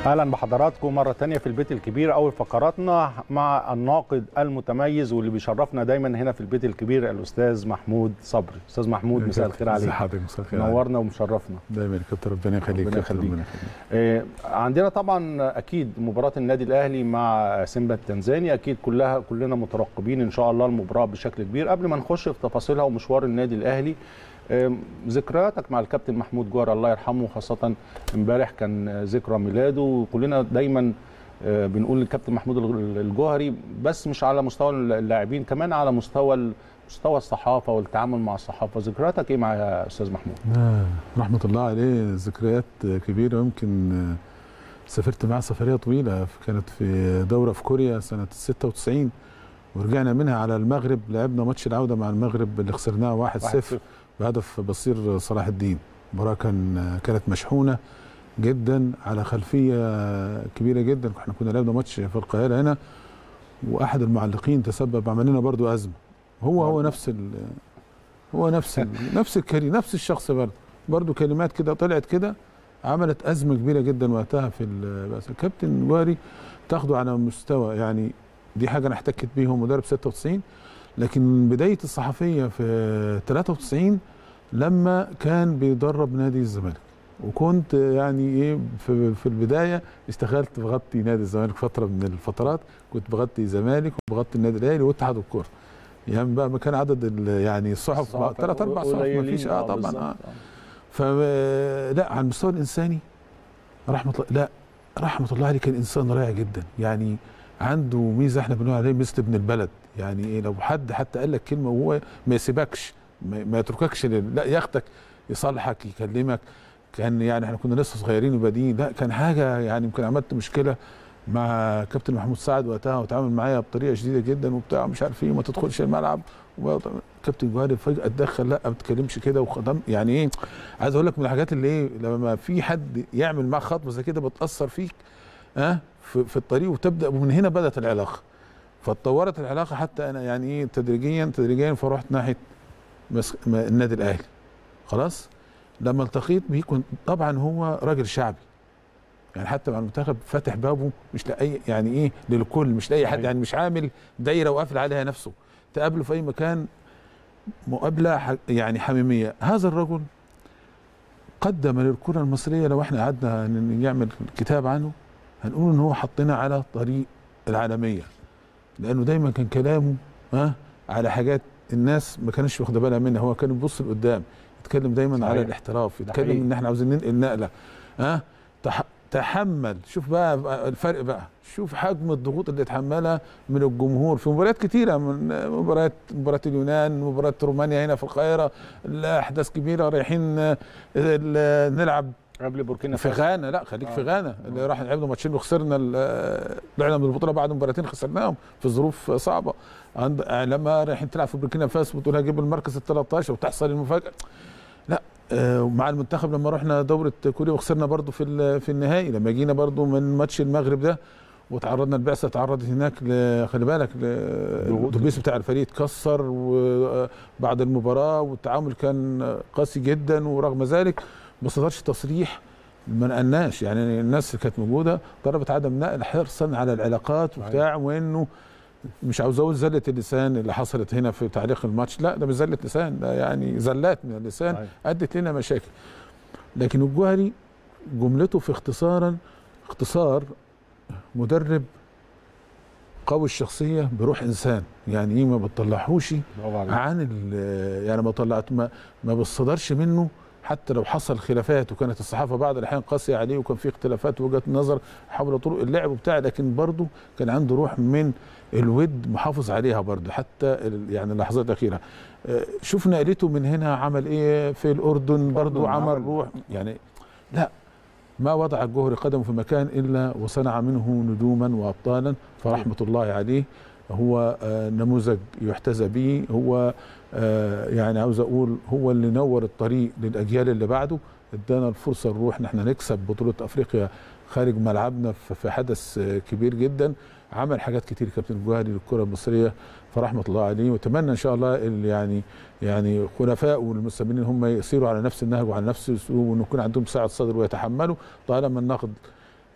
اهلا بحضراتكم مره تانية في البيت الكبير اول فقراتنا مع الناقد المتميز واللي بيشرفنا دايما هنا في البيت الكبير الاستاذ محمود صبري استاذ محمود مساء الخير عليك حضرتك مساء الخير عليك. نورنا ومشرفنا دايما يا كابتن ربنا يخليك ربنا كابتن، يخليك. ربنا يخليك آه، عندنا طبعا اكيد مباراه النادي الاهلي مع سيمبا التنزاني اكيد كلها كلنا مترقبين ان شاء الله المباراه بشكل كبير قبل ما نخش في تفاصيلها ومشوار النادي الاهلي آم، ذكرياتك مع الكابتن محمود جوهر الله يرحمه خاصه امبارح كان آه، ذكرى ميلاده وكلنا دايما آه، بنقول للكابتن محمود الج- الجوهري بس مش على مستوى اللاعبين كمان على مستوى ال- مستوى الصحافه والتعامل مع الصحافه ذكرياتك ايه مع يا استاذ محمود آه، رحمه الله عليه ذكريات كبيره يمكن آه، سافرت معاه سفريه طويله كانت في دوره في كوريا سنه 96 ورجعنا منها على المغرب لعبنا ماتش العوده مع المغرب اللي خسرناه 1-0 واحد صفر. بهدف بصير صلاح الدين المباراه كان كانت مشحونه جدا على خلفيه كبيره جدا احنا كنا لعبنا ماتش في القاهره هنا واحد المعلقين تسبب عمل لنا برضو ازمه هو هو نفس ال هو نفس ال نفس الكريم نفس الشخص برضه برضه كلمات كده طلعت كده عملت ازمه كبيره جدا وقتها في ال- بس الكابتن جواري تاخده على مستوى يعني دي حاجه انا احتكت بيه هو مدرب 96 لكن بدايه الصحفيه في 93 لما كان بيدرب نادي الزمالك وكنت يعني ايه في, في البدايه اشتغلت بغطي نادي الزمالك فتره من الفترات كنت بغطي زمالك وبغطي النادي الاهلي واتحاد الكوره يعني بقى ما كان عدد ال- يعني الصحف الصحافة ثلاث اربع صحف ما قليلين، فيش اه طبعا بالظبط. اه فلا على المستوى الانساني رحمه الله لا رحمه الله عليه كان انسان رائع جدا يعني عنده ميزه احنا بنقول عليه ميزه ابن البلد يعني ايه لو حد حتى قال لك كلمه وهو ما يسيبكش ما ما يترككش لل- لا ياخدك يصالحك يكلمك كان يعني احنا كنا لسه صغيرين وبادئين لا كان حاجه يعني يمكن عملت مشكله مع كابتن محمود سعد وقتها وتعامل معايا بطريقه شديده جدا وبتاع مش عارف ايه وما تدخلش الملعب وبقى- كابتن جوهري فجاه اتدخل لا ما تتكلمش كده وخدم يعني ايه عايز اقول لك من الحاجات اللي ايه لما في حد يعمل معاك خطوه زي كده بتاثر فيك ها أه في, في الطريق وتبدا ومن هنا بدات العلاقه فاتطورت العلاقه حتى انا يعني ايه تدريجيا تدريجيا فرحت ناحيه مس- م- النادي الاهلي خلاص لما التقيت بيه كنت طبعا هو راجل شعبي يعني حتى مع المنتخب فاتح بابه مش لاي يعني ايه للكل مش لاي حد صحيح. يعني مش عامل دايره وقافل عليها نفسه تقابله في اي مكان مقابله ح- يعني حميميه هذا الرجل قدم للكره المصريه لو احنا قعدنا ن- نعمل كتاب عنه هنقول ان هو حطنا على طريق العالميه لانه دايما كان كلامه ها على حاجات الناس ما كانش واخده بالها منها هو كان بيبص لقدام يتكلم دايما صحيح. على الاحتراف ده يتكلم حقيقي. ان احنا عاوزين ننقل نقله ها تح تحمل شوف بقى بقى الفرق بقى شوف حجم الضغوط اللي اتحملها من الجمهور في مباريات كتيره من مباريات مباراه اليونان مباراه رومانيا هنا في القاهره احداث كبيره رايحين آه، ال- نلعب قبل بوركينا في فاسو غانا لا خليك في آه. غانا اللي راح لعبنا ماتشين وخسرنا ال- طلعنا من البطوله بعد مباراتين خسرناهم في ظروف صعبه عند لما رايحين تلعب في بوركينا فاسو بتقول هجيب المركز ال 13 وتحصل المفاجاه لا آه، مع المنتخب لما رحنا دوره كوريا وخسرنا برضو في ال- في النهائي لما جينا برضو من ماتش المغرب ده وتعرضنا البعثه تعرضت هناك ل- خلي بالك ل- الاتوبيس بتاع الفريق اتكسر وبعد المباراه والتعامل كان قاسي جدا ورغم ذلك ما صدرش تصريح ما نقلناش يعني الناس اللي كانت موجوده ضربت عدم نقل حرصا على العلاقات وبتاع وانه مش عاوز اقول زله اللسان اللي حصلت هنا في تعليق الماتش لا ده مش زله لسان ده يعني زلات من اللسان صحيح. ادت لنا مشاكل لكن الجوهري جملته في اختصارا اختصار مدرب قوي الشخصيه بروح انسان يعني ايه ما بتطلعهوش برافو عليك عن ال- يعني ما طلعت ما ما بتصدرش منه حتى لو حصل خلافات وكانت الصحافه بعض الاحيان قاسيه عليه وكان في اختلافات وجهات نظر حول طرق اللعب وبتاع لكن برضه كان عنده روح من الود محافظ عليها برضه حتى ال- يعني اللحظات الاخيره آه، شوف نقلته من هنا عمل ايه في الاردن برضه عمل- عمل روح يعني لا ما وضع الجوهري قدمه في مكان الا وصنع منه نجوما وابطالا فرحمه الله عليه هو آه، نموذج يحتذى به هو آه، يعني عاوز اقول هو اللي نور الطريق للاجيال اللي بعده ادانا الفرصه نروح ان احنا نكسب بطوله افريقيا خارج ملعبنا في في حدث آه، كبير جدا عمل حاجات كتير كابتن الجوهري للكره المصريه فرحمه الله عليه واتمنى ان شاء الله اللي يعني يعني خلفاء والمستمرين هم يسيروا على نفس النهج وعلى نفس الاسلوب وان يكون عندهم سعه صدر ويتحملوا طالما النقد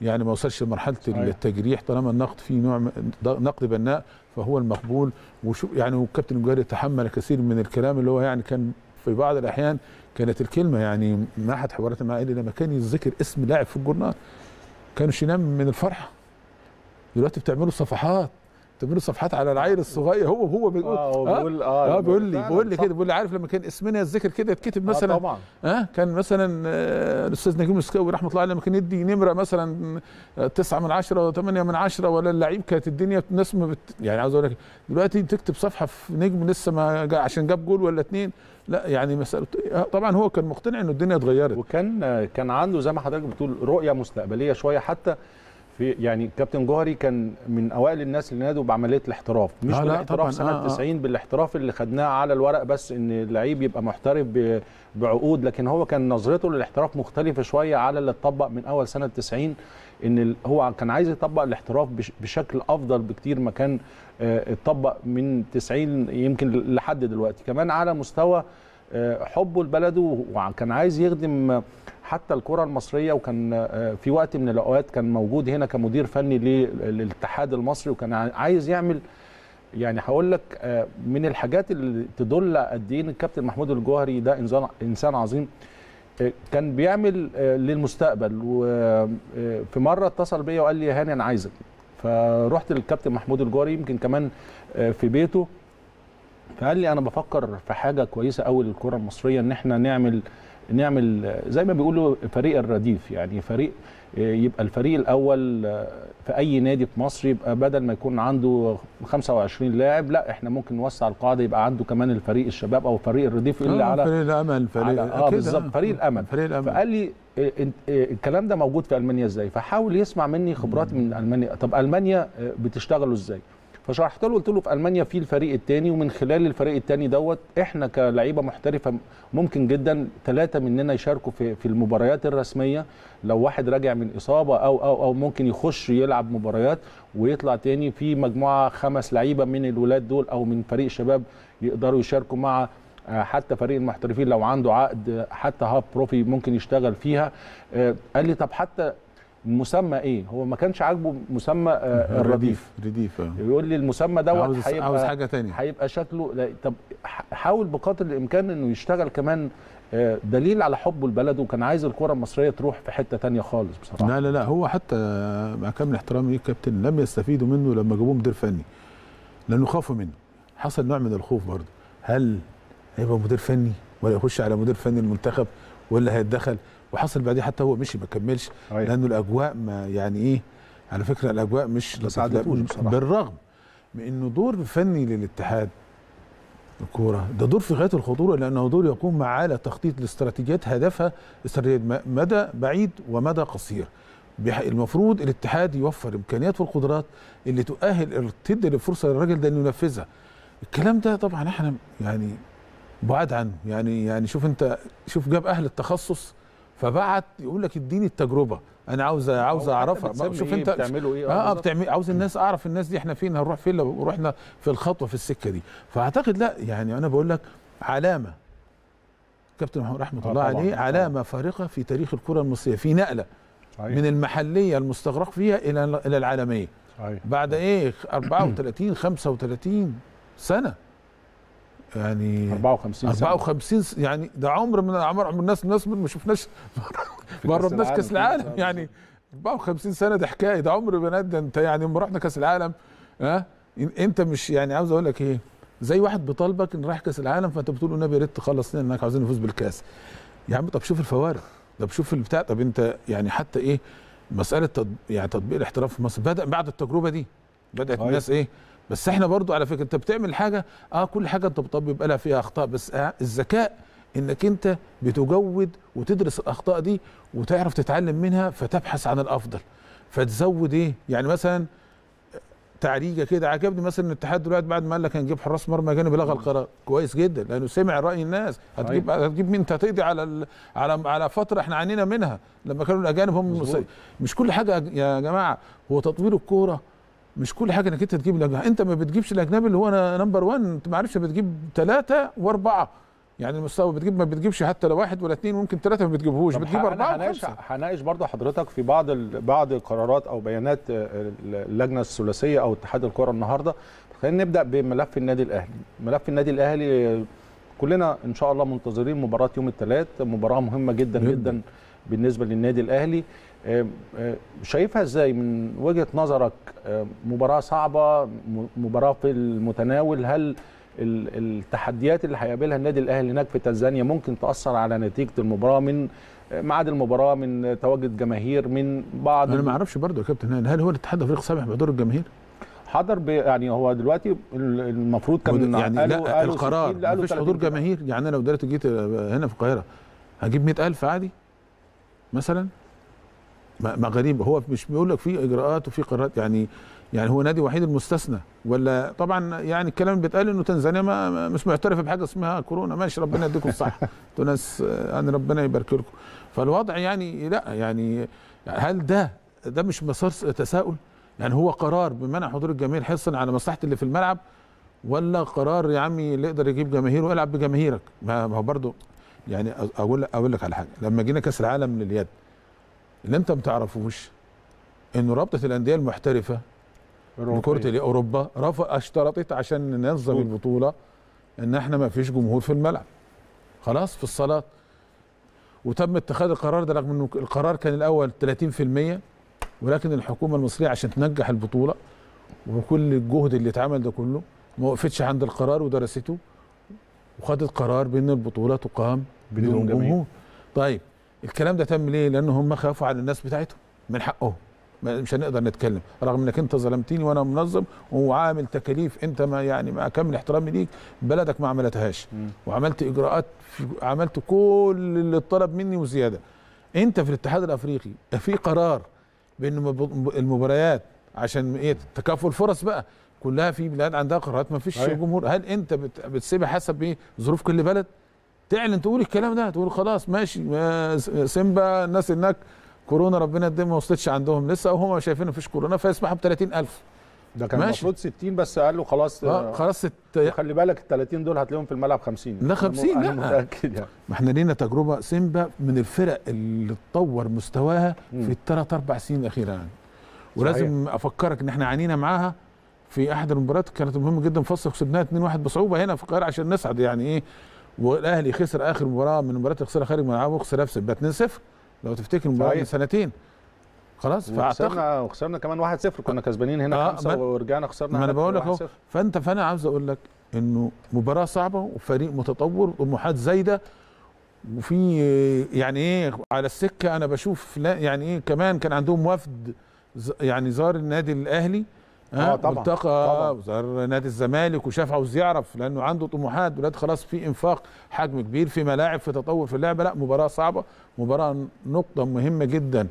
يعني ما وصلش لمرحله صحيح. التجريح طالما النقد فيه نوع من- نقد بناء فهو المقبول وشو يعني والكابتن الجوهري تحمل كثير من الكلام اللي هو يعني كان في بعض الاحيان كانت الكلمه يعني من احد حوارات معاه قال لي لما كان يذكر اسم لاعب في الجورنال كانش ينام من الفرحه دلوقتي بتعملوا صفحات بتعملوا صفحات على العيل الصغير هو هو بيقول اه هو آه، بيقول اه بيقول لي فعلاً بيقول لي صح. كده بيقول لي عارف لما كان اسمنا يتذكر كده يتكتب آه مثلا طبعا اه كان مثلا آه، الاستاذ نجيب مسكاوي رحمه الله عليه لما كان يدي نمره مثلا آه، تسعة من عشرة ولا ثمانية من عشرة ولا اللعيب كانت الدنيا الناس ما بت... يعني عاوز اقول لك دلوقتي تكتب صفحه في نجم لسه ما جا عشان جاب جول ولا اتنين لا يعني مساله آه، طبعا هو كان مقتنع انه الدنيا اتغيرت وكان كان عنده زي ما حضرتك بتقول رؤيه مستقبليه شويه حتى في يعني كابتن جوهري كان من اوائل الناس اللي نادوا بعمليه الاحتراف مش آه لا بالاحتراف طبعاً، سنه آه، آه. 90 بالاحتراف اللي خدناه على الورق بس ان اللعيب يبقى محترف ب- بعقود لكن هو كان نظرته للاحتراف مختلفه شويه على اللي اتطبق من اول سنه 90 ان ال- هو كان عايز يطبق الاحتراف بش- بشكل افضل بكتير ما كان آه، اتطبق من 90 يمكن لحد دلوقتي كمان على مستوى آه، حبه لبلده وكان عايز يخدم آه، حتى الكره المصريه وكان آه، في وقت من الاوقات كان موجود هنا كمدير فني للاتحاد المصري وكان ع- عايز يعمل يعني هقول لك آه، من الحاجات اللي تدل قد ايه إن الكابتن محمود الجوهري ده انسان انسان عظيم آه، كان بيعمل آه، للمستقبل وفي مره اتصل بيا وقال لي يا هاني انا عايزك فرحت للكابتن محمود الجوهري يمكن كمان آه، في بيته فقال لي انا بفكر في حاجه كويسه قوي للكره المصريه ان احنا نعمل نعمل آه، زي ما بيقولوا فريق الرديف يعني فريق آه، يبقى الفريق الاول آه، في اي نادي في مصر يبقى بدل ما يكون عنده 25 لاعب لا احنا ممكن نوسع القاعده يبقى عنده كمان الفريق الشباب او فريق الرديف اللي آه، على فريق الامل فريق على اه كده، بالظبط فريق الامل فريق الامل فقال لي إيه، إنت- إيه، الكلام ده موجود في المانيا ازاي فحاول يسمع مني خبراتي من المانيا طب المانيا آه، بتشتغلوا ازاي فشرحت له قلت له في المانيا في الفريق الثاني ومن خلال الفريق الثاني دوت احنا كلعيبه محترفه ممكن جدا ثلاثه مننا يشاركوا في في المباريات الرسميه لو واحد راجع من اصابه او او او ممكن يخش يلعب مباريات ويطلع تاني في مجموعه خمس لعيبه من الولاد دول او من فريق شباب يقدروا يشاركوا مع آه، حتى فريق المحترفين لو عنده عقد آه، حتى هاب بروفي ممكن يشتغل فيها آه، قال لي طب حتى المسمى ايه هو ما كانش عاجبه مسمى آه، الرديف رديف آه. يقول لي المسمى دوت عاوز عاوز هيبقى حاجه تانية هيبقى شكله لا، طب ح- حاول بقدر الامكان انه يشتغل كمان آه، دليل على حبه لبلده وكان عايز الكره المصريه تروح في حته تانية خالص بصراحه لا لا لا هو حتى مع كامل احترامي ليه كابتن لم يستفيدوا منه لما جابوه مدير فني لانه خافوا منه حصل نوع من الخوف برضه هل هيبقى مدير فني ولا يخش على مدير فني المنتخب ولا هيتدخل وحصل بعديه حتى هو مشي ما كملش أيوة. لانه الاجواء ما يعني ايه على فكره الاجواء مش ما ساعدتوش بصراحة. بالرغم من انه دور فني للاتحاد الكوره ده دور في غايه الخطوره لانه دور يقوم على تخطيط لاستراتيجيات هدفها استراتيجيات م- مدى بعيد ومدى قصير بح- المفروض الاتحاد يوفر امكانيات والقدرات اللي تؤهل تدي الفرصه للراجل ده انه ينفذها الكلام ده طبعا احنا يعني بعاد عنه يعني يعني شوف انت شوف جاب اهل التخصص فبعت يقول لك اديني التجربه انا عاوز عاوز أو حتى اعرفها بتسمي شوف إيه، انت بتعملوا ايه اه, آه بالظبط. بتعمل عاوز الناس اعرف الناس دي احنا فين هنروح فين لو رحنا في الخطوه في السكه دي فاعتقد لا يعني انا بقول لك علامه كابتن محمود رحمه آه الله طبعاً، عليه طبعاً. علامه فارقه في تاريخ الكره المصريه في نقله صحيح. من المحليه المستغرق فيها الى الى العالميه صحيح. بعد ايه 34 35 سنه يعني 54 سنة. 54 س- يعني ده عمر من اعمار عمر الناس الناس ما شفناش ما كأس قربناش كاس العالم. العالم يعني 54 سنه ده حكايه ده عمر بني ادم انت يعني لما رحنا كاس العالم ها إن- انت مش يعني عاوز اقول لك ايه زي واحد بيطالبك ان رايح كاس العالم فانت بتقول له النبي يا ريت تخلص لنا انك عاوزين نفوز بالكاس يا عم طب شوف الفوارق طب شوف البتاع طب انت يعني حتى ايه مساله تطبيق يعني تطبيق الاحتراف في مصر بدا بعد التجربه دي بدات صحيح. الناس ايه بس احنا برضو على فكره انت بتعمل حاجه اه كل حاجه انت بتطبق بيبقى لها فيها اخطاء بس آه الذكاء انك انت بتجود وتدرس الاخطاء دي وتعرف تتعلم منها فتبحث عن الافضل فتزود ايه يعني مثلا تعريجه كده عجبني مثلا الاتحاد دلوقتي بعد ما قال لك هنجيب حراس مرمى جانب لغى القرار كويس جدا لانه سمع راي الناس هتجيب هتجيب مين انت هتقضي على ال... على على فتره احنا عانينا منها لما كانوا الاجانب هم مظبوط. المس... مش كل حاجه يا جماعه هو تطوير الكوره مش كل حاجه انك انت تجيب الاجنبي انت ما بتجيبش الاجنبي اللي هو انا نمبر 1 انت ما عارفش بتجيب ثلاثه واربعه يعني المستوى بتجيب ما بتجيبش حتى لو واحد ولا اثنين ممكن ثلاثه ما بتجيبهوش طب بتجيب أنا اربعه هناقش وخمسه هناقش برضه حضرتك في بعض ال... بعض القرارات او بيانات آه، اللجنه الثلاثيه او اتحاد الكره النهارده خلينا نبدا بملف النادي الاهلي ملف النادي الاهلي آه، كلنا ان شاء الله منتظرين مباراه يوم الثلاث مباراه مهمه جدا جداً. جدا بالنسبه للنادي الاهلي آه، آه، شايفها ازاي من وجهه نظرك آه، مباراه صعبه م- مباراه في المتناول هل ال- التحديات اللي هيقابلها النادي الاهلي هناك في تنزانيا ممكن تاثر على نتيجه المباراه من ميعاد المباراه من تواجد جماهير من بعض انا ما اعرفش برضه يا كابتن هاني، هل هو الاتحاد الافريقي سامح بحضور الجماهير؟ حضر ب... يعني هو دلوقتي ال- المفروض كان يعني قالوا- لا قالوا القرار 60 قالوا مفيش 30 حضور كده. جماهير يعني انا لو دلوقتي جيت هنا في القاهره هجيب 100000 عادي مثلا ما ما غريب هو مش بيقول لك في اجراءات وفي قرارات يعني يعني هو نادي وحيد المستثنى ولا طبعا يعني الكلام اللي بيتقال انه تنزانيا ما ما- مش معترفه بحاجه اسمها كورونا ماشي ربنا يديكم الصحه انتوا ناس آه، يعني ربنا يبارك لكم فالوضع يعني لا يعني هل ده ده مش مسار تساؤل يعني هو قرار بمنع حضور الجماهير حرصا على مصلحه اللي في الملعب ولا قرار يا عمي اللي يقدر يجيب جماهير ويلعب بجماهيرك ما ما هو برضه يعني أ- اقول اقول لك على حاجه لما جينا كاس العالم لليد اللي انت ما تعرفوش انه رابطه الانديه المحترفه لكره اليد اوروبا رفع اشترطت عشان ننظم طول. البطوله ان احنا ما فيش جمهور في الملعب خلاص في الصالات وتم اتخاذ القرار ده رغم انه القرار كان الاول 30% ولكن الحكومه المصريه عشان تنجح البطوله وكل الجهد اللي اتعمل ده كله ما وقفتش عند القرار ودرسته وخدت قرار بان البطوله تقام بدون بدون جماهير. جمهور طيب الكلام ده تم ليه لان هم خافوا على الناس بتاعتهم من حقهم ما- مش هنقدر نتكلم رغم انك انت ظلمتني وانا منظم وعامل تكاليف انت ما يعني مع كامل احترامي ليك بلدك ما عملتهاش مم. وعملت اجراءات في عملت كل اللي اتطلب مني وزياده انت في الاتحاد الافريقي في قرار بان مب- المباريات عشان ايه تكافؤ الفرص بقى كلها في بلاد عندها قرارات ما فيش أيوة. جمهور هل انت بت- بتسيبها حسب ايه ظروف كل بلد تعلن تقول الكلام ده تقول خلاص ماشي ما س- سيمبا الناس هناك كورونا ربنا يديم ما وصلتش عندهم لسه وهم شايفين مفيش كورونا فيسمحوا ب 30000 ده كان ماشي. المفروض 60 بس قالوا خلاص اه آه، خلاص ست... خلي بالك ال 30 دول هتلاقيهم في الملعب 50 لا 50 انا لا. متاكد يعني ما احنا لينا تجربه سيمبا من الفرق اللي اتطور مستواها مم. في الثلاث اربع سنين الاخيره يعني ولازم افكرك ان احنا عانينا معاها في احد المباريات كانت مهمه جدا فصل كسبناها 2-1 بصعوبه هنا في القاهره عشان نصعد يعني ايه والاهلي خسر اخر مباراه من المباريات اللي خسرها خارج ملعبه خسرها بسبب 2-0 لو تفتكر المباراه صحيح. من سنتين خلاص فاعتقد وخسرنا وخسرنا كمان 1-0 كنا كسبانين هنا آه، خمسه ما- ورجعنا خسرنا ما انا هناك بقول لك اهو 1-0. فانت فانا عاوز اقول لك انه مباراه صعبه وفريق متطور وطموحات زايده وفي يعني ايه على السكه انا بشوف لا يعني ايه كمان كان عندهم وفد ز- يعني زار النادي الاهلي آه، طبعاً، والتقى طبعاً. وزار نادي الزمالك وشاف عاوز يعرف لانه عنده طموحات دلوقتي خلاص في انفاق حجم كبير في ملاعب في تطور في اللعبه لا مباراه صعبه مباراه نقطه مهمه جدا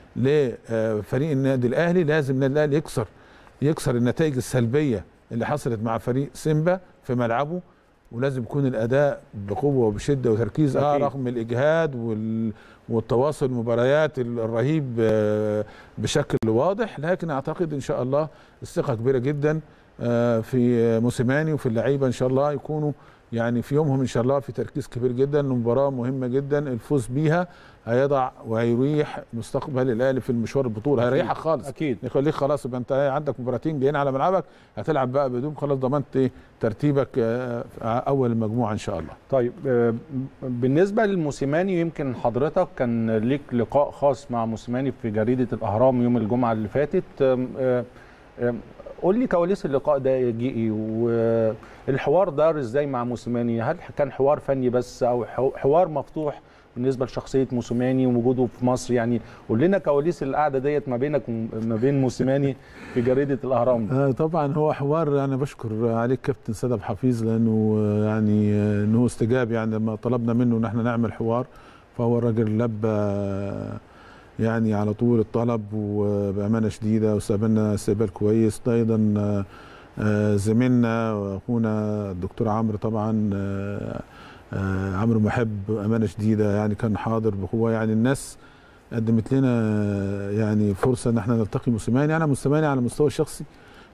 لفريق النادي الاهلي لازم النادي الاهلي يكسر يكسر النتائج السلبيه اللي حصلت مع فريق سيمبا في ملعبه ولازم يكون الاداء بقوه وبشده وتركيز اه أكيد. رغم الاجهاد وال والتواصل المباريات الرهيب آه، بشكل واضح لكن اعتقد ان شاء الله الثقه كبيره جدا آه، في موسيماني وفي اللعيبه ان شاء الله يكونوا يعني في يومهم ان شاء الله في تركيز كبير جدا مباراه مهمه جدا الفوز بيها هيضع وهيريح مستقبل الاهلي في المشوار البطوله هيريحك خالص اكيد يخليك خلاص يبقى انت عندك مباراتين جايين على ملعبك هتلعب بقى بدون خلاص ضمنت ايه ترتيبك آه، اول المجموعه ان شاء الله طيب آه، بالنسبه للموسيماني يمكن حضرتك كان ليك لقاء خاص مع موسيماني في جريده الاهرام يوم الجمعه اللي فاتت آم، آه، آم، قول لي كواليس اللقاء ده يا جيئي والحوار دار ازاي مع موسيماني هل كان حوار فني بس او حو- حوار مفتوح بالنسبه لشخصيه موسيماني ووجوده في مصر يعني قول لنا كواليس القعده ديت ما بينك وما بين موسيماني في جريده الاهرام آه، طبعا هو حوار انا بشكر عليك كابتن سيد حفيظ لانه آه، يعني آه، انه استجاب يعني لما طلبنا منه ان احنا نعمل حوار فهو الراجل لبى آه، يعني على طول الطلب وبامانه شديده واستقبلنا استقبال كويس ايضا آه، آه، زميلنا واخونا الدكتور عمرو طبعا آه، آه، عمرو محب امانه شديده يعني كان حاضر بقوه يعني الناس قدمت لنا يعني فرصه ان احنا نلتقي موسيماني انا موسيماني على المستوى الشخصي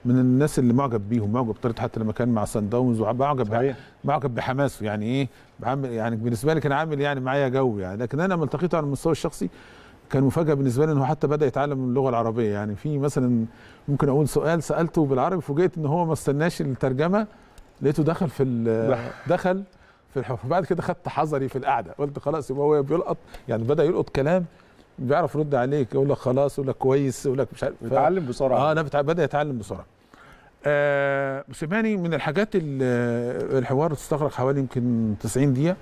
من الناس اللي معجب بيهم معجب بطريقه حتى لما كان مع سان داونز ومعجب صحيح معجب بحماسه يعني ايه بعمل يعني بالنسبه لي كان عامل يعني معايا جو يعني لكن انا لما التقيته على المستوى الشخصي كان مفاجاه بالنسبه لي انه حتى بدا يتعلم اللغه العربيه يعني في مثلا ممكن اقول سؤال سالته بالعربي فوجئت ان هو ما استناش الترجمه لقيته دخل في ال- دخل في الحوار بعد كده خدت حذري في القعده قلت خلاص يبقى هو بيلقط يعني بدا يلقط كلام بيعرف يرد عليك يقول لك خلاص يقول لك كويس يقول لك مش عارف ف- بيتعلم بسرعه اه لا بتع... بدا يتعلم بسرعه آه موسيماني من الحاجات ال- الحوار استغرق حوالي يمكن 90 دقيقه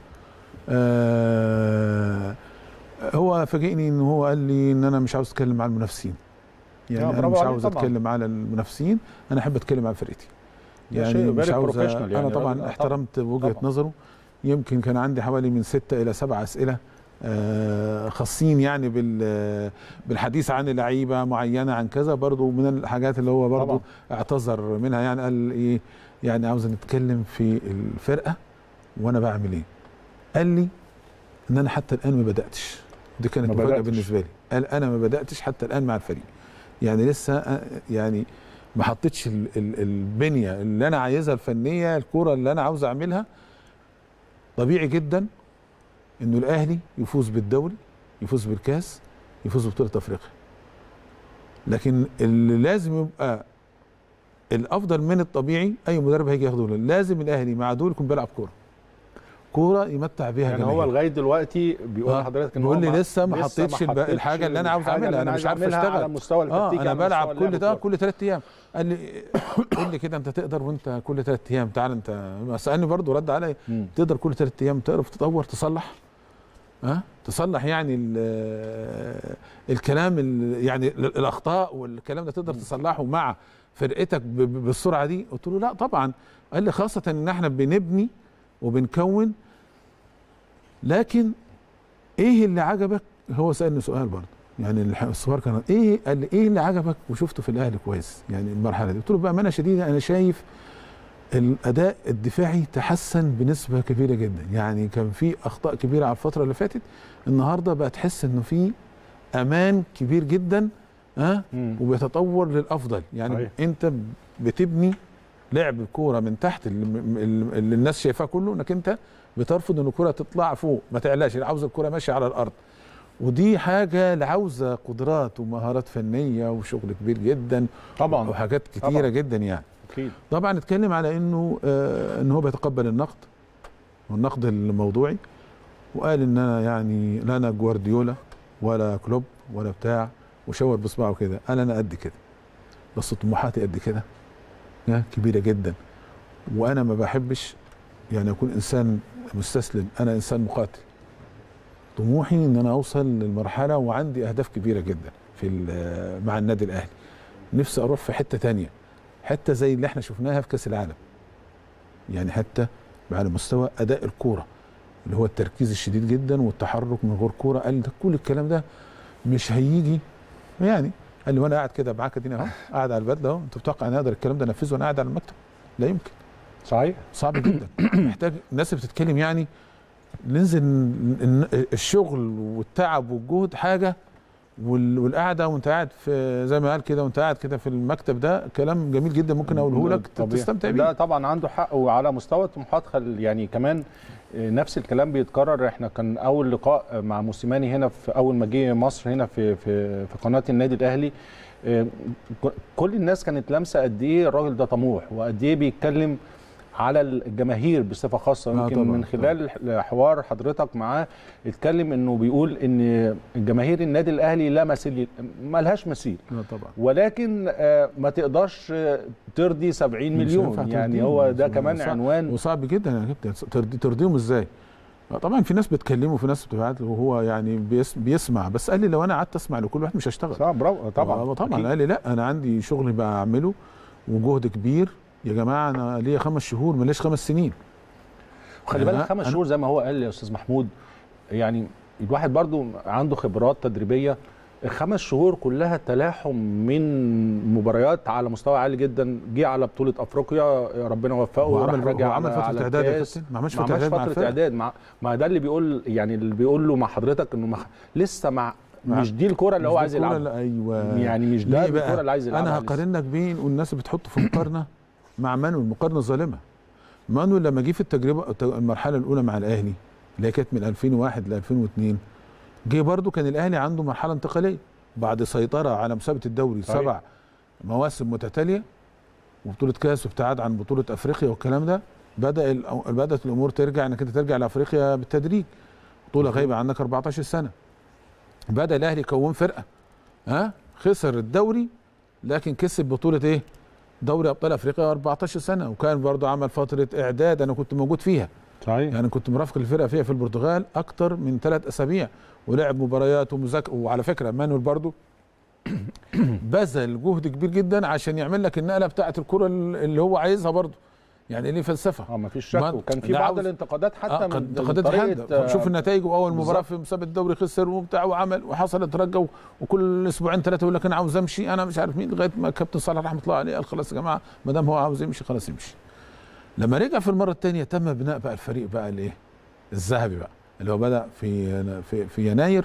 آه هو فاجئني ان هو قال لي ان انا مش عاوز اتكلم على المنافسين يعني آه، انا برافو مش عليه عاوز طبعاً. اتكلم على المنافسين انا احب اتكلم عن فرقتي ده يعني شيء مش very عاوز professional انا يعني طبعا راجل- آه، احترمت وجهه طبعاً. نظره يمكن كان عندي حوالي من ستة الى سبع اسئله آه، خاصين يعني بال بالحديث عن لعيبه معينه عن كذا برضو من الحاجات اللي هو برضو طبعاً. اعتذر منها يعني قال ايه يعني عاوز نتكلم في الفرقه وانا بعمل ايه قال لي ان انا حتى الان ما بداتش دي كانت ما مفاجاه بدأتش. بالنسبه لي قال انا ما بداتش حتى الان مع الفريق يعني لسه آه، يعني ما حطيتش ال- ال- البنيه اللي انا عايزها الفنيه الكوره اللي انا عاوز اعملها طبيعي جدا انه الاهلي يفوز بالدوري يفوز بالكاس يفوز ببطوله افريقيا لكن اللي لازم يبقى الافضل من الطبيعي اي مدرب هيجي ياخده له. لازم الاهلي مع دول يكون بيلعب كوره كوره يمتع بيها يعني هو جماهير. لغايه دلوقتي بيقول آه، لحضرتك ان بيقول هو لي ما- لسه ما حطيتش الب- الحاجة اللي أنا عاوز الحاجة أعملها، اللي أنا مش عارف أعملها أشتغل. على المستوى اه التكتيكي انا على بلعب مستوى كل اللعب ده الكورة. كل ثلاث ايام قال لي قول لي كده انت تقدر وانت كل ثلاث ايام تعال انت سالني برضه رد عليا مم. تقدر كل ثلاث ايام تعرف تطور تصلح ها تصلح يعني ال- الكلام ال- يعني ال- الاخطاء والكلام ده تقدر تصلحه مع فرقتك ب- ب- بالسرعه دي قلت له لا طبعا قال لي خاصه ان احنا بنبني وبنكون لكن ايه اللي عجبك هو سالني سؤال برضه يعني الح- السؤال كان ايه قال لي ايه اللي عجبك وشفته في الاهلي كويس يعني المرحله دي قلت له بامانه شديده انا شايف الاداء الدفاعي تحسن بنسبه كبيره جدا يعني كان في اخطاء كبيره على الفتره اللي فاتت النهارده بقى تحس انه في امان كبير جدا ها مم. وبيتطور للافضل يعني صحيح. انت بتبني لعب الكوره من تحت اللي, اللي الناس شايفاه كله انك انت بترفض ان الكوره تطلع فوق ما تعلاش عاوز الكوره ماشيه على الارض ودي حاجه اللي عاوزه قدرات ومهارات فنيه وشغل كبير جدا طبعا وحاجات كتيره طبعاً. جدا يعني اكيد طبعا اتكلم على انه آه ان هو بيتقبل النقد والنقد الموضوعي وقال ان انا يعني لا انا جوارديولا ولا كلوب ولا بتاع وشاور بصباعه كده قال انا قد كده بس طموحاتي قد كده ها، كبيره جدا وانا ما بحبش يعني اكون انسان مستسلم انا انسان مقاتل طموحي ان انا اوصل للمرحله وعندي اهداف كبيره جدا في ال- مع النادي الاهلي نفسي اروح في حته تانية حته زي اللي احنا شفناها في كاس العالم يعني حتى على مستوى اداء الكوره اللي هو التركيز الشديد جدا والتحرك من غير كوره قال ده كل الكلام ده مش هيجي يعني قال لي وانا قاعد كده معاك اديني اهو قاعد على البدله اهو انت بتتوقع ان اقدر الكلام ده انفذه وانا قاعد على المكتب لا يمكن صحيح صعب جدا محتاج الناس اللي بتتكلم يعني ننزل ن- ن- الشغل والتعب والجهد حاجه وال- والقعده وانت قاعد في زي ما قال كده وانت قاعد كده في المكتب ده كلام جميل جدا ممكن اقوله لك طبيعي. تستمتع لا بيه طبعا عنده حق وعلى مستوى الطموحات خل يعني كمان آه، نفس الكلام بيتكرر احنا كان اول لقاء مع موسيماني هنا في اول ما جه مصر هنا في في في قناه النادي الاهلي آه، ك- كل الناس كانت لامسه قد ايه الراجل ده طموح وقد ايه بيتكلم على الجماهير بصفه خاصه آه يمكن طبعاً، من خلال حوار حضرتك معاه اتكلم انه بيقول ان جماهير النادي الاهلي لا مثيل ما لهاش مثيل لا طبعا ولكن آه، ما تقدرش آه، ترضي 70 مش مليون هينفع يعني ترضيهم. هو ده صعب- كمان صعب. عنوان وصعب جدا يا كابتن ترضي ترضيهم ازاي آه طبعا في ناس بتكلمه وفي ناس بتبعت له وهو يعني بيس بيسمع بس قال لي لو انا قعدت اسمع لكل واحد مش هشتغل صعب برافو طبعا آه طبعا أكيد. قال لي لا انا عندي شغل بعمله وجهد كبير يا جماعه انا ليا خمس شهور ماليش خمس سنين خلي أنا- بالك خمس أنا- شهور زي ما هو قال يا استاذ محمود يعني الواحد برضو عنده خبرات تدريبيه الخمس شهور كلها تلاحم من مباريات على مستوى عالي جدا جه على بطوله افريقيا ربنا وفقه هو وراح عمل راجع هو عمل على- فتره على اعداد يا الكاس. كابتن ما عملش ما فتره عملش اعداد مع فتره الفرقه اعداد مع ما ده اللي بيقول يعني اللي بيقول له مع حضرتك انه مخ... لسه مع مع- مش دي الكره اللي هو مش عايز الكرة يلعبها اللي- ايوه يعني مش ده ليه بقى؟ الكره اللي عايز يلعبها انا لسه. هقارن لك بين والناس بتحط في مقارنه مع مانويل مقارنه ظالمه مانويل لما جه في التجربه المرحله الاولى مع الاهلي اللي هي كانت من 2001 ل 2002 جه برضو كان الاهلي عنده مرحله انتقاليه بعد سيطره على مسابقه الدوري صحيح. سبع مواسم متتاليه وبطوله كاس وابتعاد عن بطوله افريقيا والكلام ده بدا الأ- بدات الامور ترجع انك انت ترجع لافريقيا بالتدريج بطوله غايبه عنك 14 سنه بدا الاهلي يكون فرقه ها خسر الدوري لكن كسب بطوله ايه دوري ابطال افريقيا 14 سنه وكان برضو عمل فتره اعداد انا كنت موجود فيها صحيح يعني كنت مرافق الفرقه فيها في البرتغال اكتر من ثلاث اسابيع ولعب مباريات ومذاكره وعلى فكره مانويل برضو بذل جهد كبير جدا عشان يعمل لك النقله بتاعه الكره اللي هو عايزها برضو يعني ليه فلسفه اه مفيش شك ما- وكان في أنا بعض عاوز- الانتقادات حتى آه من قد من قد طريقة، اتحدى آه، شوف النتائج واول مباراه بالظبط. في مسابقه الدوري خسر وبتاع وعمل وحصلت رجه وكل اسبوعين ثلاثه يقول لك انا عاوز امشي انا مش عارف مين لغايه ما كابتن صالح رحمه الله عليه قال خلاص يا جماعه ما دام هو عاوز يمشي خلاص يمشي لما رجع في المره الثانيه تم بناء بقى الفريق بقى الايه الذهبي بقى اللي هو بدا في في في يناير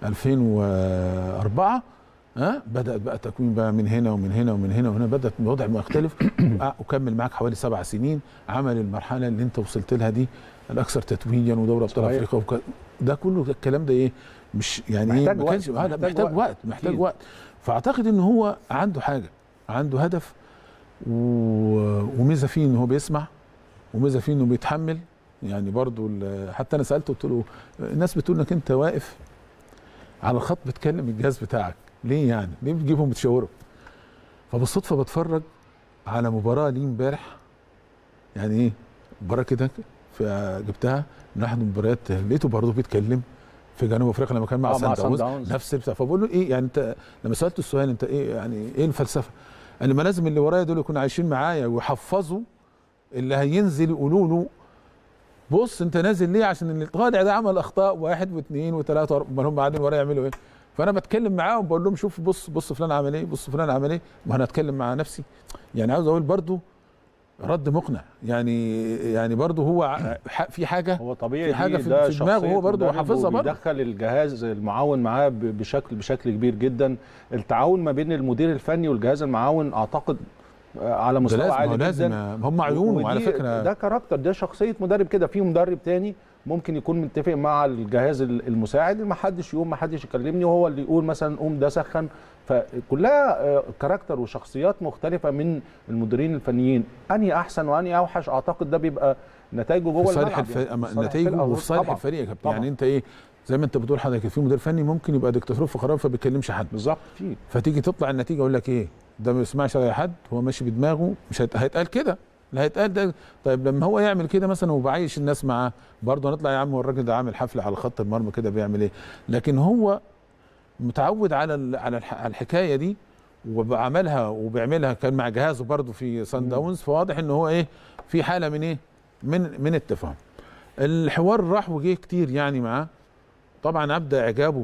2004 ها بدات بقى تكوين بقى من هنا ومن هنا ومن هنا وهنا بدات الوضع مختلف وكمل معاك حوالي سبع سنين عمل المرحله اللي انت وصلت لها دي الاكثر تتويجا ودوري ابطال صحيح. افريقيا وك... ده كله الكلام ده ايه مش يعني ايه محتاج ما وقت، كانش آه لا محتاج محتاج وقت. وقت محتاج أكيد. وقت فاعتقد ان هو عنده حاجه عنده هدف و... وميزه فيه ان هو بيسمع وميزه فيه انه بيتحمل يعني برضو ال- حتى انا سالته قلت له الناس بتقول انك انت واقف على الخط بتكلم الجهاز بتاعك ليه يعني ليه بتجيبهم بتشاورهم فبالصدفه بتفرج على مباراه ليه امبارح يعني ايه مباراه كده في جبتها من احد المباريات لقيته برضه بيتكلم في جنوب افريقيا لما كان مع آه، سان مع سان داونز داونز. نفس البتاع فبقول له ايه يعني انت لما سالته السؤال انت ايه يعني ايه الفلسفه؟ قال لي ما لازم اللي ورايا دول يكونوا عايشين معايا ويحفظوا اللي هينزل يقولوا له بص انت نازل ليه عشان اللي طالع ده عمل اخطاء واحد واثنين وثلاثه واربعه امال هم قاعدين ورايا يعملوا ايه؟ فانا بتكلم معاهم بقول لهم شوف بص بص فلان عمل ايه بص فلان عمل ايه ما انا اتكلم مع نفسي يعني عاوز اقول برضو رد مقنع يعني يعني برضو هو ع- ح- في حاجه هو طبيعي في حاجة دي في- ده في دماغه شخصية هو برضه مدرب حافظها برضه. وبيدخل الجهاز المعاون معاه ب- بشكل بشكل كبير جدا التعاون ما بين المدير الفني والجهاز المعاون اعتقد آه، على ده مستوى لازم هو عالي لازم جدا هم عيونه على ودي- فكره ده كاركتر ده شخصيه مدرب كده في مدرب تاني ممكن يكون متفق مع الجهاز ال- المساعد ما حدش يقوم ما حدش يكلمني وهو اللي يقول مثلا قوم ده سخن فكلها آه، كاركتر وشخصيات مختلفه من المديرين الفنيين انهي احسن وانهي اوحش اعتقد ده بيبقى نتائجه جوه في صالح الملعب الف... يعني. أما في صالح نتائجه الفرقة وفي صالح طبعاً. الفريق يا كابتن طبعاً. يعني انت ايه زي ما انت بتقول حضرتك في مدير فني ممكن يبقى دكتاتور في قرار فما بيكلمش حد بالظبط في فتيجي تطلع النتيجه يقول لك ايه ده ما بيسمعش اي حد هو ماشي بدماغه مش هيت- هيتقال كده اللي هيتقال ده طيب لما هو يعمل كده مثلا وبعيش الناس معاه برضه هنطلع يا عم هو الراجل ده عامل حفله على خط المرمى كده بيعمل ايه لكن هو متعود على ال- على الح- على الحكايه دي وبعملها وبيعملها كان مع جهازه برضه في سان داونز فواضح ان هو ايه في حاله من ايه من من التفاهم الحوار راح وجه كتير يعني معاه طبعا ابدا اعجابه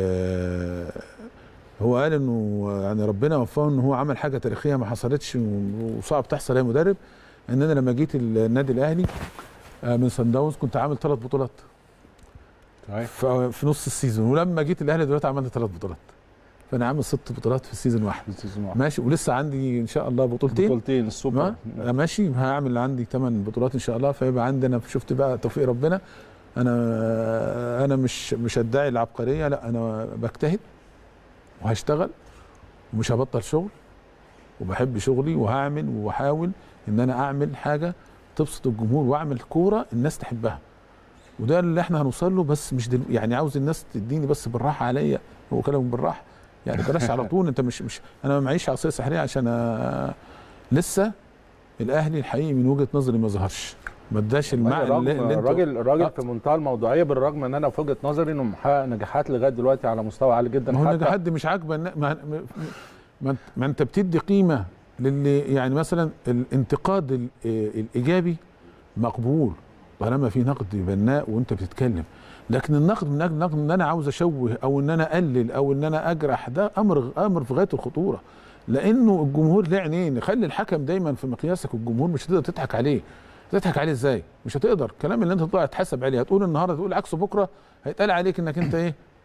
بال هو قال انه يعني ربنا وفقه ان هو عمل حاجه تاريخيه ما حصلتش وصعب تحصل يا مدرب ان انا لما جيت النادي الاهلي آه، من سان داونز كنت عامل ثلاث بطولات ف- في نص السيزون ولما جيت الاهلي دلوقتي عملت ثلاث بطولات فانا عامل ست بطولات في السيزون واحد ماشي ولسه عندي ان شاء الله بطولتين بطولتين السوبر ما ماشي هعمل عندي ثمان بطولات ان شاء الله فيبقى عندنا شفت بقى توفيق ربنا انا انا مش مش ادعي العبقريه لا انا بجتهد وهشتغل ومش هبطل شغل وبحب شغلي وهعمل واحاول ان انا اعمل حاجه تبسط الجمهور واعمل كوره الناس تحبها وده اللي احنا هنوصل له بس مش دل... يعني عاوز الناس تديني بس بالراحه عليا هو كلام بالراحه يعني بلاش على طول انت مش مش انا ما معيش عصايه سحريه عشان أ... لسه الاهلي الحقيقي من وجهه نظري ما ظهرش ما اداش المعنى الراجل اللي, اللي انتوا- الراجل الراجل آه. في منتهى الموضوعيه بالرغم ان انا في وجهه نظري انه محقق نجاحات لغايه دلوقتي على مستوى عالي جدا ما هو حتى نجاح حد مش عاجبه النا- ما, ما, ما, انت- ما انت بتدي قيمه للي يعني مثلا الانتقاد ال- الايجابي مقبول طالما في نقد بناء وانت بتتكلم لكن النقد من اجل النقد ان انا عاوز اشوه او ان انا اقلل او ان انا اجرح ده امر امر في غايه الخطوره لانه الجمهور له عينين خلي الحكم دايما في مقياسك الجمهور مش هتقدر تضحك عليه تضحك عليه ازاي مش هتقدر الكلام اللي انت تطلع تحاسب عليه هتقول النهارده تقول عكسه بكره هيتقال عليك انك انت ايه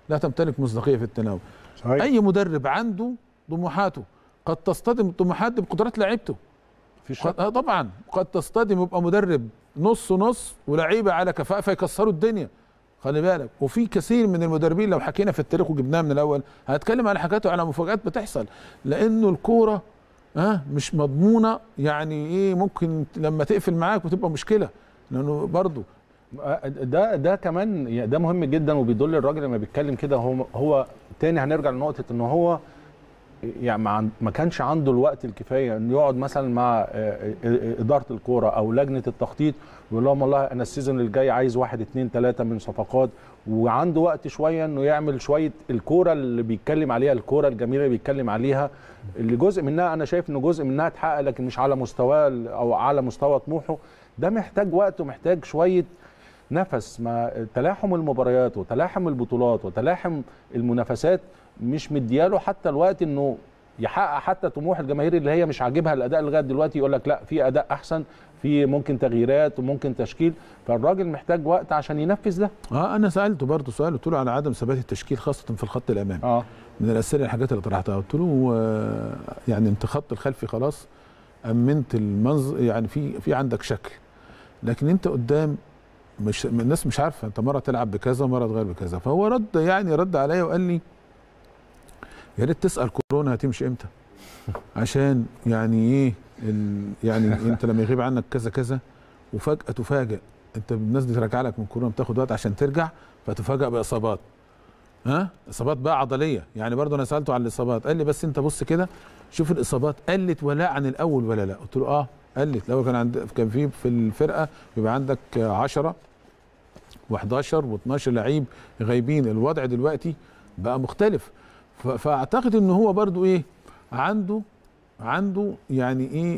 لا تمتلك مصداقيه في التناول صحيح. اي مدرب عنده طموحاته قد تصطدم الطموحات دي بقدرات لعيبته في قد آه طبعا قد تصطدم يبقى مدرب نص نص ولعيبه على كفاءه فيكسروا الدنيا خلي بالك وفي كثير من المدربين لو حكينا في التاريخ وجبناها من الاول هنتكلم على حاجات وعلى مفاجات بتحصل لانه الكوره ها مش مضمونه يعني ايه ممكن لما تقفل معاك وتبقى مشكله لانه برضه ده ده كمان يعني ده مهم جدا وبيدل الراجل لما بيتكلم كده هو هو تاني هنرجع لنقطه ان هو يعني ما عن- ما كانش عنده الوقت الكفايه انه يقعد مثلا مع آه، آه، اداره الكوره او لجنه التخطيط ويقول لهم والله انا السيزون الجاي عايز واحد اتنين تلاته من صفقات وعنده وقت شويه انه يعمل شويه الكوره اللي بيتكلم عليها الكوره الجميله اللي بيتكلم عليها اللي جزء منها انا شايف انه جزء منها اتحقق لكن مش على مستواه ال- او على مستوى طموحه ده محتاج وقت ومحتاج شويه نفس ما تلاحم المباريات وتلاحم البطولات وتلاحم المنافسات مش مدياله حتى الوقت انه يحقق حتى طموح الجماهير اللي هي مش عاجبها الاداء لغايه دلوقتي يقول لك لا في اداء احسن في ممكن تغييرات وممكن تشكيل فالراجل محتاج وقت عشان ينفذ ده اه انا سالته برضه سؤال قلت له على عدم ثبات التشكيل خاصه في الخط الامامي اه من الاسئله الحاجات اللي طرحتها قلت له آه، يعني انت خط الخلفي خلاص امنت المنظر يعني في في عندك شكل لكن انت قدام مش الناس مش عارفه انت مره تلعب بكذا ومره تغير بكذا فهو رد يعني رد عليا وقال لي يا ريت تسال كورونا هتمشي امتى عشان يعني ايه ال يعني انت لما يغيب عنك كذا كذا وفجاه تفاجئ انت الناس دي ترجع لك من كورونا بتاخد وقت عشان ترجع فتفاجئ باصابات ها اصابات بقى عضليه يعني برضه انا سالته عن الاصابات قال لي بس انت بص كده شوف الاصابات قلت ولا عن الاول ولا لا قلت له اه قلت الاول كان عند كان في في الفرقه بيبقى عندك 10 و11 و12 لعيب غايبين الوضع دلوقتي بقى مختلف ف- فاعتقد ان هو برضو ايه عنده عنده يعني ايه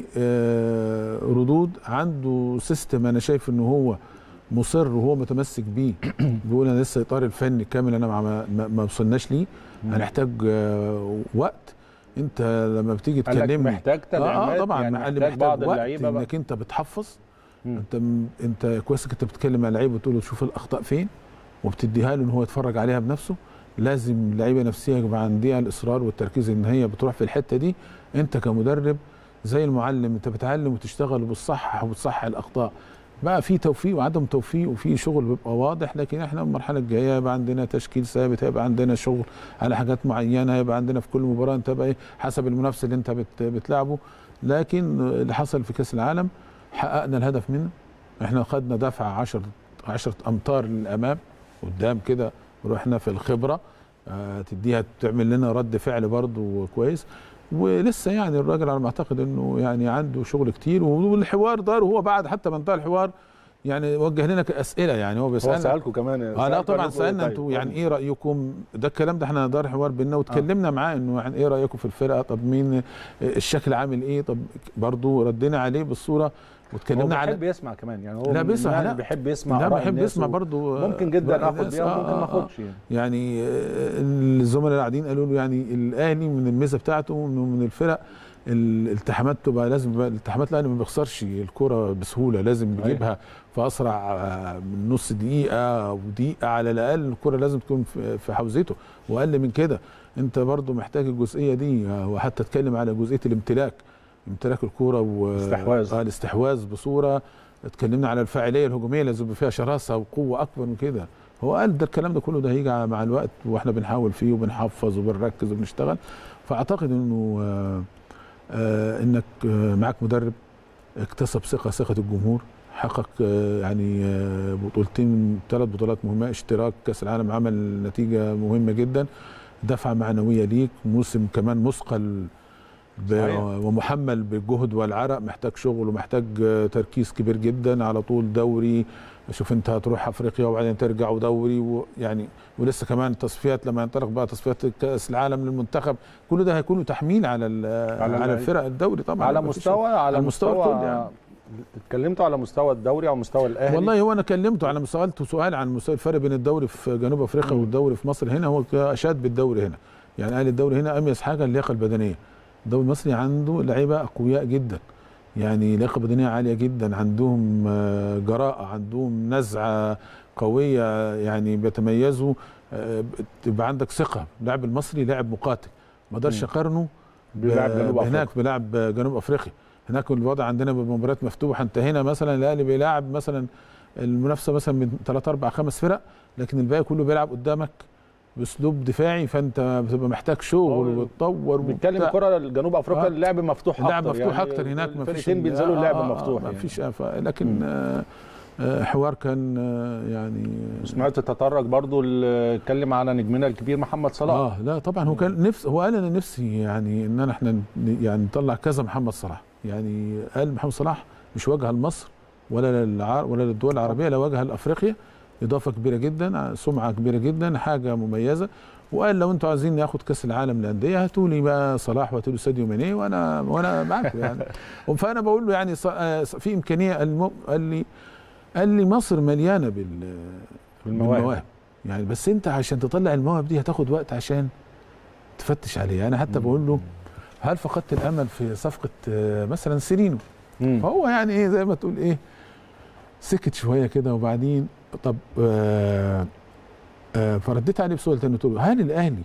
آه ردود عنده سيستم انا شايف ان هو مصر وهو متمسك بيه بيقول انا لسه الاطار الفني كامل انا ما ما- ما وصلناش ليه هنحتاج آه وقت انت لما بتيجي قال لك تكلمني محتاج اه, تدعيمات آه طبعا يعني قال لي محتاج بعض محتاج وقت اللعيبه بقى انك انت بتحفظ مم. انت م- انت كويس انت بتتكلم مع لعيب وتقول له تشوف الاخطاء فين وبتديها له ان هو يتفرج عليها بنفسه لازم اللعيبه نفسها يبقى عندها الاصرار والتركيز ان هي بتروح في الحته دي انت كمدرب زي المعلم انت بتعلم وتشتغل وبتصحح وبتصحح الاخطاء بقى في توفيق وعدم توفيق وفي شغل بيبقى واضح لكن احنا المرحله الجايه هيبقى عندنا تشكيل ثابت هيبقى عندنا شغل على حاجات معينه هيبقى عندنا في كل مباراه انت بقى ايه حسب المنافس اللي انت بت بتلعبه لكن اللي حصل في كاس العالم حققنا الهدف منه احنا خدنا دفعه 10 10 امتار للامام قدام كده ورحنا في الخبره آه تديها تعمل لنا رد فعل برضه كويس ولسه يعني الراجل على ما اعتقد انه يعني عنده شغل كتير والحوار دار وهو بعد حتى ما انتهى الحوار يعني وجه لنا اسئله يعني هو هو بيسالنا سالكم كمان اه لا سألكوا طبعا قال لكم إيه سالنا طيب؟ انتوا يعني ايه رايكم ده الكلام ده احنا دار حوار بينا واتكلمنا معاه انه يعني ايه رايكم في الفرقه طب مين الشكل عامل ايه طب برضه ردينا عليه بالصوره هو واتكلمنا على بيحب يسمع كمان يعني هو لا من بيسمع، النوع لا. اللي بيحب يسمع لا آراء بحب الناس يسمع و- برضه ممكن جدا رأي اخد الناس. بيها وممكن آه، ما آه، آه. اخدش يعني يعني آه، الزملاء اللي قاعدين قالوا له يعني الاهلي من الميزه بتاعته انه من الفرق الالتحامات تبقى لازم بقى الالتحامات الاهلي ما بيخسرش الكره بسهوله لازم أيوة. يجيبها في اسرع آه، من نص دقيقه او دقيقه على الاقل الكره لازم تكون في- في حوزته واقل من كده انت برضو محتاج الجزئيه دي آه، وحتى اتكلم على جزئيه الامتلاك امتلاك الكوره و استحواذ. آه الاستحواذ بصوره اتكلمنا على الفاعليه الهجوميه لازم يبقى فيها شراسه وقوه اكبر من كده هو قال ده الكلام ده كله ده هيجي مع الوقت واحنا بنحاول فيه وبنحفظ وبنركز وبنشتغل فاعتقد انه آه آه انك آه معاك مدرب اكتسب ثقه ثقه الجمهور حقق آه يعني آه بطولتين ثلاث بطولات مهمه اشتراك كاس العالم عمل نتيجه مهمه جدا دفعه معنويه ليك موسم كمان مثقل ب- صحيح. ومحمل بالجهد والعرق محتاج شغل ومحتاج آه، تركيز كبير جدا على طول دوري شوف انت هتروح افريقيا وبعدين ترجع ودوري ويعني ولسه كمان تصفيات لما ينطلق بقى تصفيات كاس العالم للمنتخب كل ده هيكون تحميل على ال- على على, اللعيبة. الفرق الدوري طبعا على مفيش- مستوى على على المستوى مستوى الكلي يعني. اتكلمتوا على مستوى الدوري او مستوى الاهلي والله هو انا كلمته على سالته سؤال عن مستوى الفرق بين الدوري في جنوب افريقيا مم. والدوري في مصر هنا هو اشاد بالدوري هنا يعني قال الدوري هنا اميز حاجه اللياقه البدنيه الدوري المصري عنده لعيبه اقوياء جدا يعني لياقه بدنيه عاليه جدا عندهم آه، جراءه عندهم نزعه قويه يعني بيتميزوا آه، تبقى عندك ثقه اللاعب المصري لاعب مقاتل ما اقدرش مم. اقارنه بيلعب جنوب هناك افريقيا بيلعب جنوب افريقيا هناك الوضع عندنا بمباريات مفتوحه انت هنا مثلا الاهلي بيلعب مثلا المنافسه مثلا من 3 4 5 فرق لكن الباقي كله بيلعب قدامك باسلوب دفاعي فانت بتبقى محتاج شغل هو وتطور بيتكلم وبتاع. الكره الجنوب افريقيا آه. اللعب مفتوح اللعب اكتر مفتوح يعني اكتر هناك ما فيش الفرقتين بينزلوا اللعب مفتوح ما يعني. فيش آه، ف- لكن مم. آه، آه، حوار كان آه، يعني سمعت تتطرق برضو ال- اتكلم على نجمنا الكبير محمد صلاح اه لا طبعا هو كان نفس هو قال انا نفسي يعني ان أنا احنا ن- يعني نطلع كذا محمد صلاح يعني قال محمد صلاح مش واجهه لمصر ولا للع... ولا للدول العربيه لا واجهه لافريقيا اضافه كبيره جدا سمعه كبيره جدا حاجه مميزه وقال لو انتوا عايزين ناخد كاس العالم للانديه هاتوا لي بقى صلاح وهاتوا لي ساديو ماني وانا وانا معاكم يعني فانا بقول له يعني ص- آه، في امكانيه الم... قال لي قال لي مصر مليانه بال بالمواهب. بالمواهب يعني بس انت عشان تطلع المواهب دي هتاخد وقت عشان تفتش عليها انا حتى بقول له هل فقدت الامل في صفقه آه، مثلا سيرينو مم. فهو يعني ايه زي ما تقول ايه سكت شويه كده وبعدين طب آه آه فرديت عليه بسؤال تاني قلت له هل الاهلي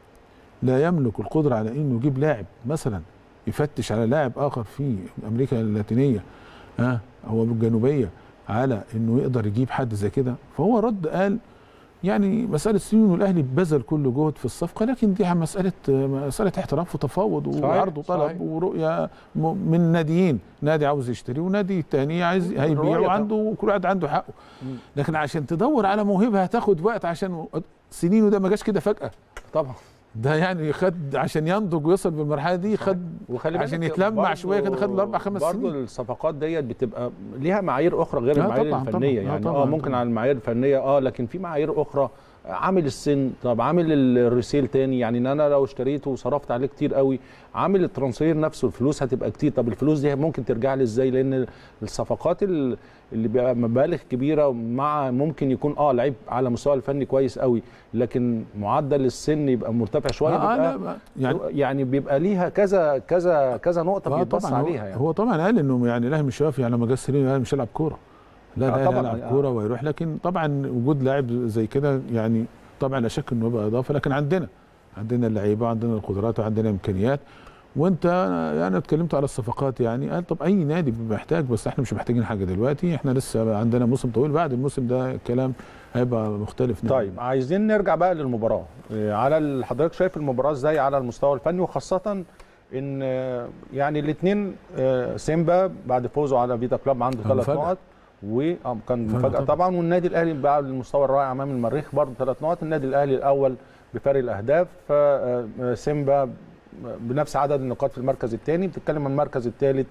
لا يملك القدره على انه يجيب لاعب مثلا يفتش على لاعب اخر في امريكا اللاتينيه ها آه هو بالجنوبيه على انه يقدر يجيب حد زي كده فهو رد قال يعني مساله سنين والاهلي بذل كل جهد في الصفقه لكن دي مساله مساله احتراف وتفاوض صحيح، وعرض وطلب صحيح. ورؤيه م- من ناديين نادي عاوز يشتري ونادي تاني عايز هيبيع الرؤية وعنده وكل واحد عنده حقه مم. لكن عشان تدور على موهبه هتاخد وقت عشان سنينه ده ما جاش كده فجاه طبعا ده يعني خد عشان ينضج ويوصل بالمرحله دي خد وخلي عشان بالك يتلمع برضو- شوية كده خد له أربع خمس برضو سنين. الصفقات ديت بتبقى ليها معايير اخرى غير لا المعايير طبعاً، الفنيه طبعاً. لا يعني طبعاً، اه ممكن طبعاً. على المعايير الفنيه اه لكن في معايير اخرى عامل السن طب عامل الريسيل تاني يعني ان انا لو اشتريته وصرفت عليه كتير قوي عامل الترانسفير نفسه الفلوس هتبقى كتير طب الفلوس دي ممكن ترجع لي ازاي لان الصفقات ال- اللي بيبقى مبالغ كبيره مع ممكن يكون اه لعيب على مستوى الفني كويس قوي لكن معدل السن يبقى مرتفع شويه آه بيبقى لا ما- يعني يعني بيبقى ليها كذا كذا كذا نقطه آه بيتبص طبعا هو, عليها يعني هو طبعا قال انه يعني الاهلي مش وافي على ما جه سيرينو الاهلي مش هيلعب كوره لا آه لا طبعاً، هيلعب آه. كوره ويروح لكن طبعا وجود لاعب زي كده يعني طبعا لا شك انه يبقى اضافه لكن عندنا عندنا اللعيبه وعندنا القدرات وعندنا امكانيات وانت يعني اتكلمت على الصفقات يعني قال طب اي نادي بيبقى محتاج بس احنا مش محتاجين حاجه دلوقتي احنا لسه عندنا موسم طويل بعد الموسم ده الكلام هيبقى مختلف نعم. طيب عايزين نرجع بقى للمباراه إيه، على ال- حضرتك شايف المباراه ازاي على المستوى الفني وخاصه ان آه، يعني الاثنين سيمبا بعد فوزه على فيتا كلاب عنده كان ثلاث مفاجأة. نقط وكان مفاجأة مفاجاه طبعاً. طبعا والنادي الاهلي بقى على المستوى الرائع امام المريخ برضه ثلاث نقط النادي الاهلي الاول بفارق الاهداف فسيمبا بنفس عدد النقاط في المركز الثاني بتتكلم عن المركز الثالث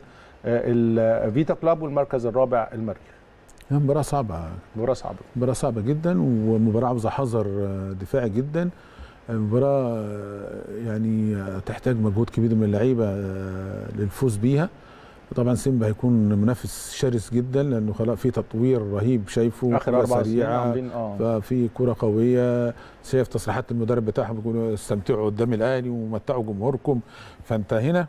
الفيتا كلاب والمركز الرابع المريخ هي مباراه صعبه مباراه صعبه مباراة صعبة جدا ومباراة عاوزة حذر آه، دفاعي جدا مباراة آه، يعني آه، تحتاج مجهود كبير من اللعيبة آه، للفوز بيها طبعا سيمبا هيكون منافس شرس جدا لانه خلاص في تطوير رهيب شايفه اخر كرة اربع سنين سريعه عاملين اه ففي كرة قوية شايف تصريحات المدرب بتاعهم بيقولوا استمتعوا قدام الاهلي ومتعوا جمهوركم فانت هنا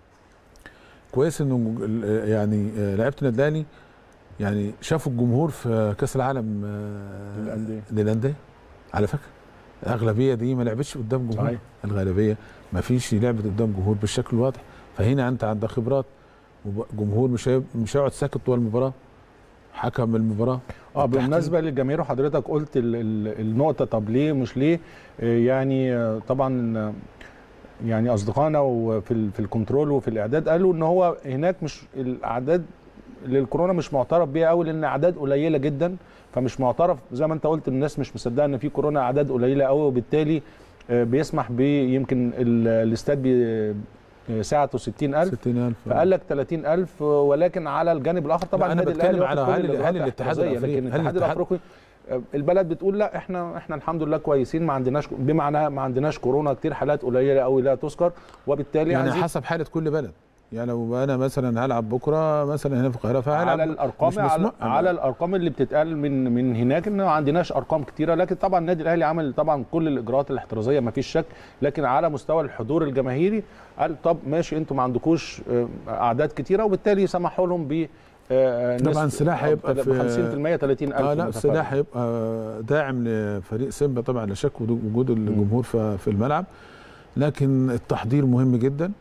كويس انه ال- يعني آه، لعيبه النادي الاهلي يعني شافوا الجمهور في كاس العالم آه، للأندية. للانديه على فكره الاغلبيه دي ما لعبتش قدام جمهور صحيح. الغالبيه ما فيش لعبت قدام جمهور بالشكل الواضح فهنا انت عندك خبرات وجمهور مش هيب- مش هيقعد ساكت طول المباراه حكم المباراه اه التحكيم. بالنسبه للجماهير وحضرتك قلت ال ال النقطه طب ليه مش ليه آه، يعني آه، طبعا آه، يعني اصدقائنا وفي ال- في الكنترول وفي الاعداد قالوا ان هو هناك مش الاعداد للكورونا مش معترف بيها قوي لان اعداد قليله جدا فمش معترف زي ما انت قلت الناس مش مصدقه ان في كورونا اعداد قليله قوي وبالتالي آه، بيسمح بيمكن ال- الاستاد بي- آه، سعته 60000 60000 فقال لك 30000 ولكن على الجانب الاخر طبعا لا، أنا النادي بتكلم الأهلي على واخد كل هل- الإجراءات هل الاتحاد الاحترازية، الأفريقي- لكن هل الاتحاد الاتحاد- الافريقي آه، البلد بتقول لا احنا احنا الحمد لله كويسين ما عندناش بمعنى ما عندناش كورونا كتير حالات قليله قوي لا تذكر وبالتالي يعني عايزين حسب حاله كل بلد يعني لو انا مثلا هلعب بكره مثلا هنا في القاهره فهلعب على الارقام مش على, مسموح. على الارقام اللي بتتقال من من هناك ان ما عندناش ارقام كتيره لكن طبعا النادي الاهلي عمل طبعا كل الاجراءات الاحترازيه ما فيش شك لكن على مستوى الحضور الجماهيري قال طب ماشي انتوا ما عندكوش آه، اعداد كتيره وبالتالي سمحوا لهم ب آه، طبعاً نسبة- السلاح هيبقى ب في- 50% 30000 اه لا متفرج. السلاح هيبقى داعم لفريق سيمبا طبعا لا شك وجود- وجود الجمهور في في الملعب لكن التحضير مهم جدا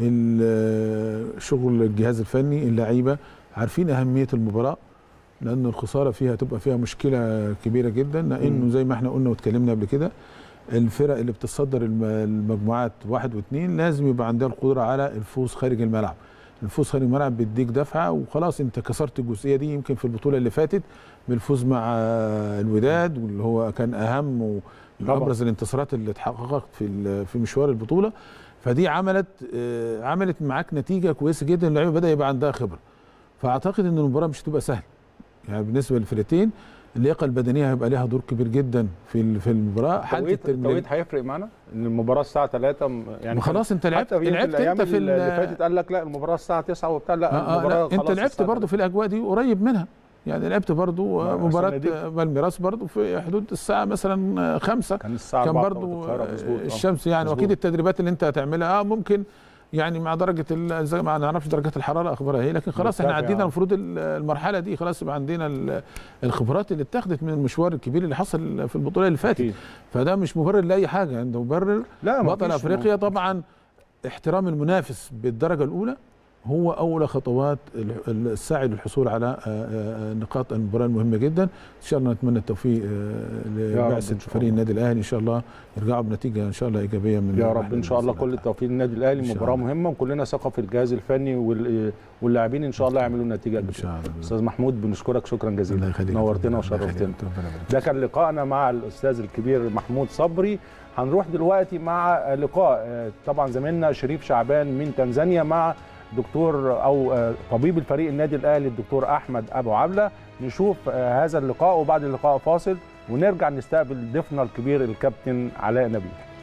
ال- شغل الجهاز الفني اللعيبه عارفين اهميه المباراه لان الخساره فيها تبقى فيها مشكله كبيره جدا لانه زي ما احنا قلنا واتكلمنا قبل كده الفرق اللي بتصدر الم- المجموعات واحد واثنين لازم يبقى عندها القدره على الفوز خارج الملعب الفوز خارج الملعب بيديك دفعه وخلاص انت كسرت الجزئيه دي يمكن في البطوله اللي فاتت بالفوز مع الوداد واللي هو كان اهم ومن طبعا. ابرز الانتصارات اللي اتحققت في ال- في مشوار البطوله فدي عملت آه، عملت معاك نتيجه كويسه جدا اللعيبه بدا يبقى عندها خبره فاعتقد ان المباراه مش هتبقى سهله يعني بالنسبه للفرقتين اللياقه البدنيه هيبقى ليها دور كبير جدا في ال- في المباراه التوقيت التوقيت هيفرق معانا ان المباراه الساعه 3 م- يعني ما خلاص انت لعبت حتى في لعبت الأيام انت في اللي ال- فاتت قال لك لا المباراه الساعه 9 وبتاع لا آه آه المباراه لا انت خلاص لعبت الساعة برضه في الاجواء دي قريب منها يعني لعبت برضه مع مباراه السنة بالميراس برضه في حدود الساعه مثلا خمسة كان الساعه كان 4 برضو القاهرة، مظبوط، آه. الشمس يعني مظبوط. واكيد التدريبات اللي انت هتعملها اه ممكن يعني مع درجه ال- زي ما نعرفش درجات الحراره اخبارها ايه لكن خلاص احنا مرتفعة. عدينا المفروض ال- المرحله دي خلاص يبقى عندنا ال- الخبرات اللي اتخذت من المشوار الكبير اللي حصل في البطوله اللي فاتت أكيد. فده مش مبرر لاي حاجه ده مبرر لا ما بطل فيش- افريقيا طبعا احترام المنافس بالدرجه الاولى هو اولى خطوات ال- ال- السعي للحصول على آه، آه، نقاط المباراه المهمه جدا ان شاء الله نتمنى التوفيق آه، يا رب لبعثه إن شاء فريق الله. النادي الاهلي ان شاء الله يرجعوا بنتيجه ان شاء الله ايجابيه من يا رب البحر ان شاء الله بإذن كل التوفيق للنادي إن الاهلي شاء مباراه الله. مهمه وكلنا ثقه في الجهاز الفني وال- واللاعبين ان شاء الله يعملوا نتيجه ان كبيره شاء الله استاذ محمود بنشكرك شكرا الله جزيلا يخليك نورتنا الله وشرفتنا يخليك. ربنا يبارك ده كان لقائنا مع الاستاذ الكبير محمود صبري هنروح دلوقتي مع لقاء آه، طبعا زميلنا شريف شعبان من تنزانيا مع دكتور او آه، طبيب الفريق النادي الاهلي الدكتور احمد ابو عبله نشوف آه، هذا اللقاء وبعد اللقاء فاصل ونرجع نستقبل ضيفنا الكبير الكابتن علاء نبيل